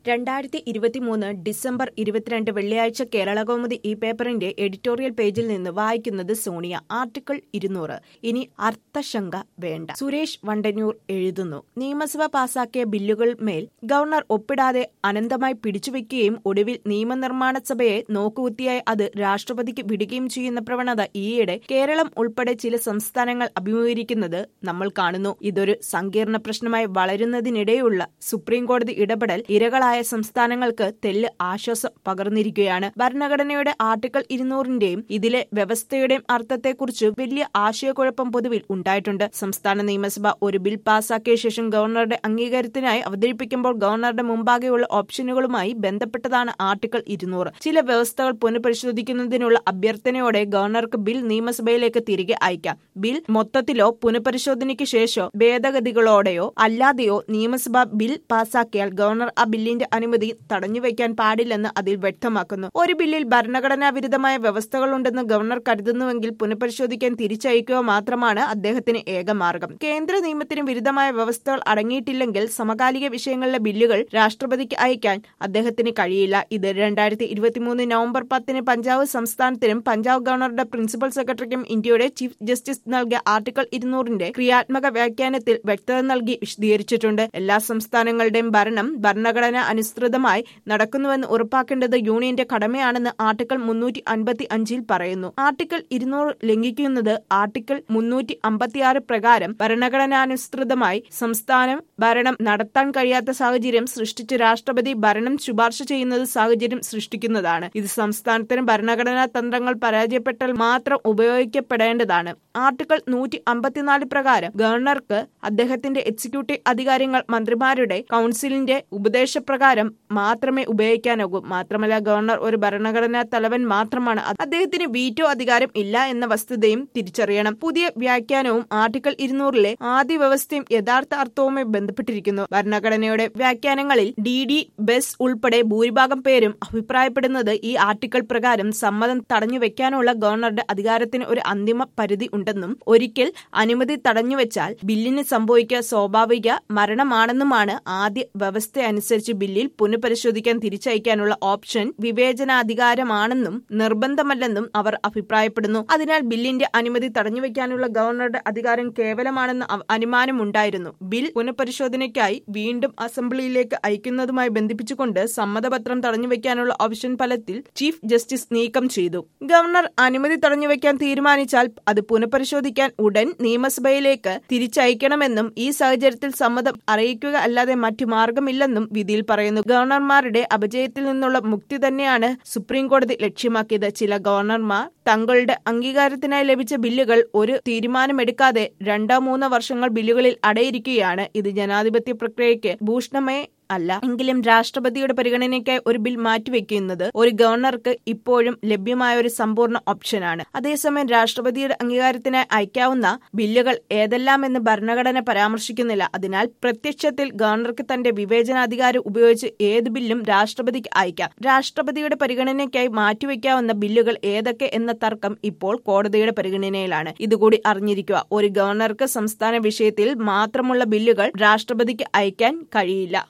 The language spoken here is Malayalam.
രണ്ടായിരത്തി ഇരുപത്തിമൂന്ന് ഡിസംബർ ഇരുപത്തിരണ്ട് വെള്ളിയാഴ്ച കേരളകൗമുദി ഈ പേപ്പറിന്റെ എഡിറ്റോറിയൽ പേജിൽ നിന്ന് വായിക്കുന്നത് സോണിയ ആർട്ടിക്കിൾ ഇരുന്നൂറ് ഇനി അർത്ഥശങ്ക വേണ്ട സുരേഷ് വണ്ടന്നൂർ എഴുതുന്നു നിയമസഭ പാസാക്കിയ ബില്ലുകൾ മേൽ ഗവർണർ ഒപ്പിടാതെ അനന്തമായി പിടിച്ചുവെക്കുകയും ഒടുവിൽ നിയമനിർമ്മാണ സഭയെ നോക്കുകുത്തിയായി അത് രാഷ്ട്രപതിക്ക് വിടുകയും ചെയ്യുന്ന പ്രവണത ഈയിടെ കേരളം ഉൾപ്പെടെ ചില സംസ്ഥാനങ്ങൾ അഭിമുഖീകരിക്കുന്നത് നമ്മൾ കാണുന്നു ഇതൊരു സങ്കീർണ പ്രശ്നമായി വളരുന്നതിനിടെയുള്ള സുപ്രീം കോടതി ഇടപെടൽ ഇരകളായ സംസ്ഥാനങ്ങൾക്ക് തെല്ല് ആശ്വാസം പകർന്നിരിക്കുകയാണ് ഭരണഘടനയുടെ ആർട്ടിക്കിൾ ഇരുന്നൂറിന്റെയും ഇതിലെ വ്യവസ്ഥയുടെയും അർത്ഥത്തെക്കുറിച്ച് വലിയ ആശയക്കുഴപ്പം പൊതുവിൽ ഉണ്ടായിട്ടുണ്ട് സംസ്ഥാന നിയമസഭ ഒരു ബിൽ പാസാക്കിയ ശേഷം ഗവർണറുടെ അംഗീകാരത്തിനായി അവതരിപ്പിക്കുമ്പോൾ ഗവർണറുടെ മുമ്പാകെയുള്ള ഓപ്ഷനുകളുമായി ബന്ധപ്പെട്ടതാണ് ആർട്ടിക്കിൾ ഇരുന്നൂറ് ചില വ്യവസ്ഥകൾ പുനഃപരിശോധിക്കുന്നതിനുള്ള അഭ്യർത്ഥനയോടെ ഗവർണർക്ക് ബിൽ നിയമസഭയിലേക്ക് തിരികെ അയക്കാം ബിൽ മൊത്തത്തിലോ പുനഃപരിശോധനയ്ക്ക് ശേഷമോ ഭേദഗതികളോടെയോ അല്ലാതെയോ നിയമസഭ ബിൽ പാസാക്കിയാൽ ഗവർണർ ആ ബില്ലിന്റെ അനുമതി തടഞ്ഞുവെക്കാൻ പാടില്ലെന്ന് അതിൽ വ്യക്തമാക്കുന്നു ഒരു ബില്ലിൽ ഭരണഘടനാ വിരുദ്ധമായ വ്യവസ്ഥകളുണ്ടെന്ന് ഗവർണർ കരുതുന്നുവെങ്കിൽ പുനഃപരിശോധിക്കാൻ തിരിച്ചയക്കുക മാത്രമാണ് അദ്ദേഹത്തിന് ഏക മാർഗം കേന്ദ്ര നിയമത്തിന് വിരുദ്ധമായ വ്യവസ്ഥകൾ അടങ്ങിയിട്ടില്ലെങ്കിൽ സമകാലിക വിഷയങ്ങളിലെ ബില്ലുകൾ രാഷ്ട്രപതിക്ക് അയക്കാൻ അദ്ദേഹത്തിന് കഴിയില്ല ഇത് രണ്ടായിരത്തി ഇരുപത്തിമൂന്ന് നവംബർ പത്തിന് പഞ്ചാബ് സംസ്ഥാനത്തിനും പഞ്ചാബ് ഗവർണറുടെ പ്രിൻസിപ്പൽ സെക്രട്ടറിക്കും ഇന്ത്യയുടെ ചീഫ് ജസ്റ്റിസ് നൽകിയ ആർട്ടിക്കിൾ ഇരുന്നൂറിന്റെ ക്രിയാത്മക വ്യാഖ്യാനത്തിൽ വ്യക്തത നൽകി വിശദീകരിച്ചിട്ടുണ്ട് എല്ലാ സംസ്ഥാനങ്ങളുടെയും ഭരണം ഭരണഘടന അനുസൃതമായി നടക്കുന്നുവെന്ന് ഉറപ്പാക്കേണ്ടത് യൂണിയന്റെ കടമയാണെന്ന് ആർട്ടിക്കിൾ മുന്നൂറ്റി അൻപത്തി അഞ്ചിൽ പറയുന്നു ആർട്ടിക്കിൾ ഇരുന്നൂറ് ലംഘിക്കുന്നത് ആർട്ടിക്കിൾ മുന്നൂറ്റി അമ്പത്തിയാറ് പ്രകാരം ഭരണഘടനാനുസൃതമായി സംസ്ഥാനം ഭരണം നടത്താൻ കഴിയാത്ത സാഹചര്യം സൃഷ്ടിച്ച് രാഷ്ട്രപതി ഭരണം ശുപാർശ ചെയ്യുന്നത് സാഹചര്യം സൃഷ്ടിക്കുന്നതാണ് ഇത് സംസ്ഥാനത്തിന് ഭരണഘടനാ തന്ത്രങ്ങൾ പരാജയപ്പെട്ടാൽ മാത്രം ഉപയോഗിക്കപ്പെടേണ്ടതാണ് ആർട്ടിക്കിൾ നൂറ്റി അമ്പത്തിനാല് പ്രകാരം ഗവർണർക്ക് അദ്ദേഹത്തിന്റെ എക്സിക്യൂട്ടീവ് അധികാരങ്ങൾ മന്ത്രിമാരുടെ കൌൺസിലിന്റെ ഉപദേശപ്രകാരം മാത്രമേ ഉപയോഗിക്കാനാകൂ മാത്രമല്ല ഗവർണർ ഒരു ഭരണഘടനാ തലവൻ മാത്രമാണ് അദ്ദേഹത്തിന് വീറ്റോ അധികാരം ഇല്ല എന്ന വസ്തുതയും തിരിച്ചറിയണം പുതിയ വ്യാഖ്യാനവും ആർട്ടിക്കിൾ ഇരുന്നൂറിലെ ആദ്യ വ്യവസ്ഥയും യഥാർത്ഥ അർത്ഥവുമായി ബന്ധപ്പെട്ടിരിക്കുന്നു ഭരണഘടനയുടെ വ്യാഖ്യാനങ്ങളിൽ ഡി ഡി ബെസ് ഉൾപ്പെടെ ഭൂരിഭാഗം പേരും അഭിപ്രായപ്പെടുന്നത് ഈ ആർട്ടിക്കിൾ പ്രകാരം സമ്മതം തടഞ്ഞുവെക്കാനുള്ള ഗവർണറുടെ അധികാരത്തിന് ഒരു അന്തിമ പരിധി ഉണ്ടെന്നും ഒരിക്കൽ അനുമതി തടഞ്ഞുവെച്ചാൽ ബില്ലിന് സംഭവിക്കുക സ്വാഭാവിക മരണമാണെന്നുമാണ് ആദ്യ വ്യവസ്ഥ അനുസരിച്ച് ബില്ലിൽ പുനഃപരിശോധിക്കാൻ തിരിച്ചയക്കാനുള്ള ഓപ്ഷൻ വിവേചനാധികാരമാണെന്നും നിർബന്ധമല്ലെന്നും അവർ അഭിപ്രായപ്പെടുന്നു അതിനാൽ ബില്ലിന്റെ അനുമതി തടഞ്ഞുവെക്കാനുള്ള ഗവർണറുടെ അധികാരം കേവലമാണെന്ന് അനുമാനമുണ്ടായിരുന്നു ബിൽ പുനഃപരിശോധനയ്ക്കായി വീണ്ടും അസംബ്ലിയിലേക്ക് അയക്കുന്നതുമായി ബന്ധിപ്പിച്ചുകൊണ്ട് സമ്മതപത്രം തടഞ്ഞുവെക്കാനുള്ള ഓപ്ഷൻ ഫലത്തിൽ ചീഫ് ജസ്റ്റിസ് നീക്കം ചെയ്തു ഗവർണർ അനുമതി തടഞ്ഞുവെക്കാൻ തീരുമാനിച്ചാൽ അത് പുനഃപരിശോധിക്കാൻ ഉടൻ നിയമസഭയിലേക്ക് തിരിച്ചയക്കണമെന്നും ഈ സാഹചര്യത്തിൽ സമ്മതം അറിയിക്കുക അല്ലാതെ മറ്റു മാർഗമില്ലെന്നും വിധിയിൽ പറയുന്നു ഗവർണർമാരുടെ അപജയത്തിൽ നിന്നുള്ള മുക്തി തന്നെയാണ് സുപ്രീം കോടതി ലക്ഷ്യമാക്കിയത് ചില ഗവർണർമാർ തങ്ങളുടെ അംഗീകാരത്തിനായി ലഭിച്ച ബില്ലുകൾ ഒരു തീരുമാനമെടുക്കാതെ രണ്ടോ മൂന്നോ വർഷങ്ങൾ ബില്ലുകളിൽ അടയിരിക്കുകയാണ് ഇത് ജനാധിപത്യ പ്രക്രിയയ്ക്ക് ഭൂഷണമേ അല്ല എങ്കിലും രാഷ്ട്രപതിയുടെ പരിഗണനയ്ക്കായി ഒരു ബിൽ മാറ്റിവെക്കുന്നത് ഒരു ഗവർണർക്ക് ഇപ്പോഴും ലഭ്യമായ ഒരു സമ്പൂർണ്ണ ഓപ്ഷനാണ് അതേസമയം രാഷ്ട്രപതിയുടെ അംഗീകാരത്തിനായി അയക്കാവുന്ന ബില്ലുകൾ ഏതെല്ലാമെന്ന് ഭരണഘടന പരാമർശിക്കുന്നില്ല അതിനാൽ പ്രത്യക്ഷത്തിൽ ഗവർണർക്ക് തന്റെ വിവേചനാധികാരം ഉപയോഗിച്ച് ഏത് ബില്ലും രാഷ്ട്രപതിക്ക് അയക്കാം രാഷ്ട്രപതിയുടെ പരിഗണനയ്ക്കായി മാറ്റിവെക്കാവുന്ന ബില്ലുകൾ ഏതൊക്കെ എന്ന തർക്കം ഇപ്പോൾ കോടതിയുടെ പരിഗണനയിലാണ് ഇതുകൂടി അറിഞ്ഞിരിക്കുക ഒരു ഗവർണർക്ക് സംസ്ഥാന വിഷയത്തിൽ മാത്രമുള്ള ബില്ലുകൾ രാഷ്ട്രപതിക്ക് അയക്കാൻ കഴിയില്ല